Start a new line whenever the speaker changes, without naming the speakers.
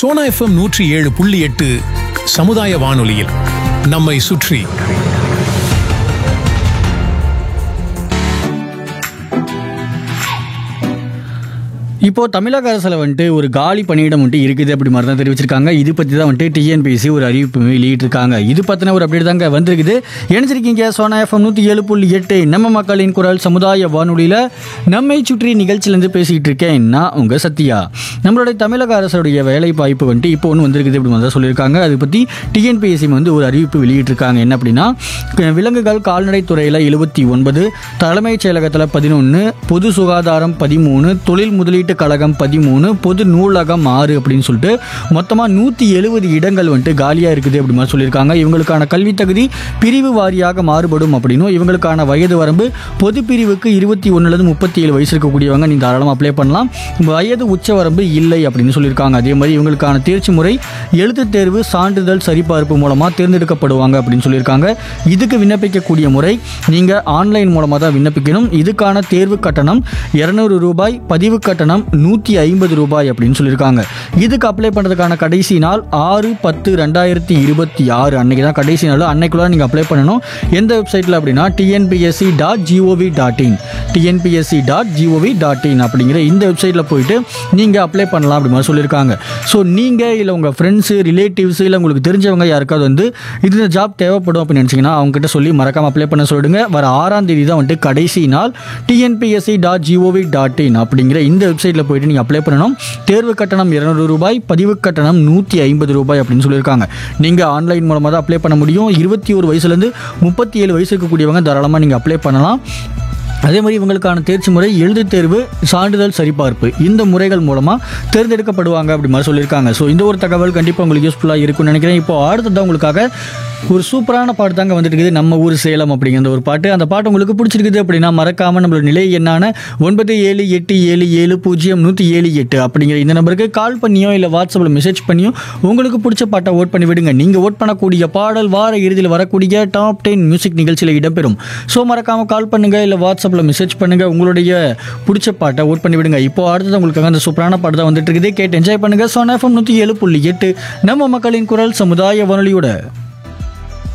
Sona FM நூற்றி ஏழு புள்ளி எட்டு சமுதாய வானொலியில் நம்மை சுற்றி
இப்போ தமிழக அரசில் வந்துட்டு ஒரு காலி பணியிடம் வந்துட்டு இருக்குது அப்படி மாதிரி தான் தெரிவிச்சிருக்காங்க இது பற்றி தான் வந்துட்டு டிஎன்பிஎஸ்சி ஒரு அறிவிப்பு வெளியிட்டிருக்காங்க இது பற்றின ஒரு அப்டேட் தாங்க வந்திருக்குது இணைஞ்சிருக்கீங்க சோனா எஃப்எம் நூற்றி ஏழு புள்ளி எட்டு நம்ம மக்களின் குரல் சமுதாய வானொலியில் நம்மை சுற்றி நிகழ்ச்சியிலேருந்து பேசிக்கிட்டு இருக்கேன் நான் உங்கள் சத்யா நம்மளுடைய தமிழக அரசுடைய வேலை வாய்ப்பு வந்துட்டு இப்போ ஒன்று வந்திருக்குது அப்படி மாதிரி தான் சொல்லியிருக்காங்க அதை பற்றி டிஎன்பிஎஸ்சி வந்து ஒரு அறிவிப்பு வெளியிட்டிருக்காங்க என்ன அப்படின்னா க- விலங்குகள் கால்நடை துறையில் எழுபத்தி ஒன்பது தலைமைச் செயலகத்தில் பதினொன்று பொது சுகாதாரம் பதிமூணு தொழில் முதலீட்டு கழகம் பதிமூணு பொது நூலகம் ஆறு அப்படின்னு சொல்லிட்டு மொத்தமாக நூற்றி எழுபது இடங்கள் வந்துட்டு காலியாக இருக்குது அப்படி மாதிரி சொல்லியிருக்காங்க இவங்களுக்கான கல்வி தகுதி பிரிவு வாரியாக மாறுபடும் அப்படின்னும் இவங்களுக்கான வயது வரம்பு பொது பிரிவுக்கு இருபத்தி ஒன்றுலேருந்து முப்பத்தி ஏழு வயசு இருக்கக்கூடியவங்க நீங்கள் தாராளமாக அப்ளை பண்ணலாம் வயது உச்ச வரம்பு இல்லை அப்படின்னு சொல்லியிருக்காங்க அதே மாதிரி இவங்களுக்கான தேர்ச்சி முறை எழுத்துத் தேர்வு சான்றிதழ் சரிபார்ப்பு மூலமாக தேர்ந்தெடுக்கப்படுவாங்க அப்படின்னு சொல்லியிருக்காங்க இதுக்கு விண்ணப்பிக்கக்கூடிய முறை நீங்கள் ஆன்லைன் மூலமாக தான் விண்ணப்பிக்கணும் இதுக்கான தேர்வு கட்டணம் இரநூறு ரூபாய் பதிவு கட்டணம் நூற்றி ஐம்பது ரூபாய் அப்படின்னு சொல்லியிருக்காங்க இதுக்கு அப்ளை பண்ணுறதுக்கான கடைசி நாள் ஆறு பத்து ரெண்டாயிரத்தி இருபத்தி ஆறு அன்னைக்கு தான் கடைசி நாள் அன்னைக்குள்ள நீங்கள் அப்ளை பண்ணணும் எந்த வெப்சைட்டில் அப்படின்னா TNPSC dot G O V dot in TNPSC dot G O V dot in அப்படிங்கிற இந்த வெப்சைட்டில் போயிட்டு நீங்கள் அப்ளை பண்ணலாம் அப்படி மாதிரி சொல்லியிருக்காங்க ஸோ நீங்கள் இல்லை உங்கள் ஃப்ரெண்ட்ஸு ரிலேட்டிவ்ஸ் இல்லை உங்களுக்கு தெரிஞ்சவங்க யாருக்காவது வந்து இது இந்த ஜாப் தேவைப்படும் அப்படின்னு நினச்சிங்கன்னா அவங்ககிட்ட சொல்லி மறக்காமல் அப்ளை பண்ண சொல்லிடுங்க வர ஆறாம் தேதி தான் வந்துட்டு கடைசி நாள் TNPSC dot G O V dot in அப்படிங்கிற இந்த வெப்சைட்டில் போயிட்டு நீங்கள் அப்ளை பண்ணணும் தேர்வு கட்டணம் இருநூறு ரூபாய் பதிவு கட்டணம் நூற்றி ஐம்பது ரூபாய் அப்படின்னு சொல்லியிருக்காங்க நீங்கள் ஆன்லைன் மூலமாக தான் அப்ளை பண்ண முடியும் இருபத்தி ஒரு வயசுலேருந்து முப்பத்தி ஏழு வயசு இருக்கக்கூடியவங்க தாராளமாக நீங்கள் அப்ளை பண்ணலாம் அதே மாதிரி இவங்களுக்கான தேர்ச்சி முறை எழுத்துத் தேர்வு சான்றிதழ் சரிபார்ப்பு இந்த முறைகள் மூலமாக தேர்ந்தெடுக்கப்படுவாங்க அப்படி மாதிரி சொல்லியிருக்காங்க ஸோ இந்த ஒரு தகவல் கண்டிப்பாக உங்களுக்கு யூஸ்ஃபுல்லாக இருக்கும்னு நினைக்கிறேன் இப்போ அடுத்ததான் உங்களுக்காக ஒரு சூப்பரான பாட்டு தாங்க வந்துட்டு இருக்குது நம்ம ஊர் சேலம் அப்படிங்கிற ஒரு பாட்டு அந்த பாட்டு உங்களுக்கு பிடிச்சிருக்குது அப்படின்னா மறக்காமல் நம்மளோட நிலை என்னான ஒன்பது ஏழு எட்டு ஏழு ஏழு பூஜ்ஜியம் நூற்றி ஏழு எட்டு அப்படிங்கிற இந்த நம்பருக்கு கால் பண்ணியோ இல்லை வாட்ஸ்அப்பில் மெசேஜ் பண்ணியோ உங்களுக்கு பிடிச்ச பாட்டை ஓட் பண்ணி விடுங்க நீங்கள் ஓட் பண்ணக்கூடிய பாடல் வார இறுதியில் வரக்கூடிய டாப் டென் மியூசிக் நிகழ்ச்சியில் இடம்பெறும் ஸோ மறக்காமல் கால் பண்ணுங்க இல்லை வாட்ஸ்அப்பில் மெசேஜ் பண்ணுங்க உங்களுடைய பிடிச்ச பாட்டை ஓட் பண்ணி விடுங்க இப்போ அடுத்தது உங்களுக்காக அந்த சூப்பரான பாட்டு தான் வந்துட்டு இருக்குது கேட்டு என்ஜாய் பண்ணுங்க சோனா எஃப்எம் நூற்றி ஏழு புள்ளி எட்டு நம்ம மக்களின் குரல் சமுதாய வானொலியோட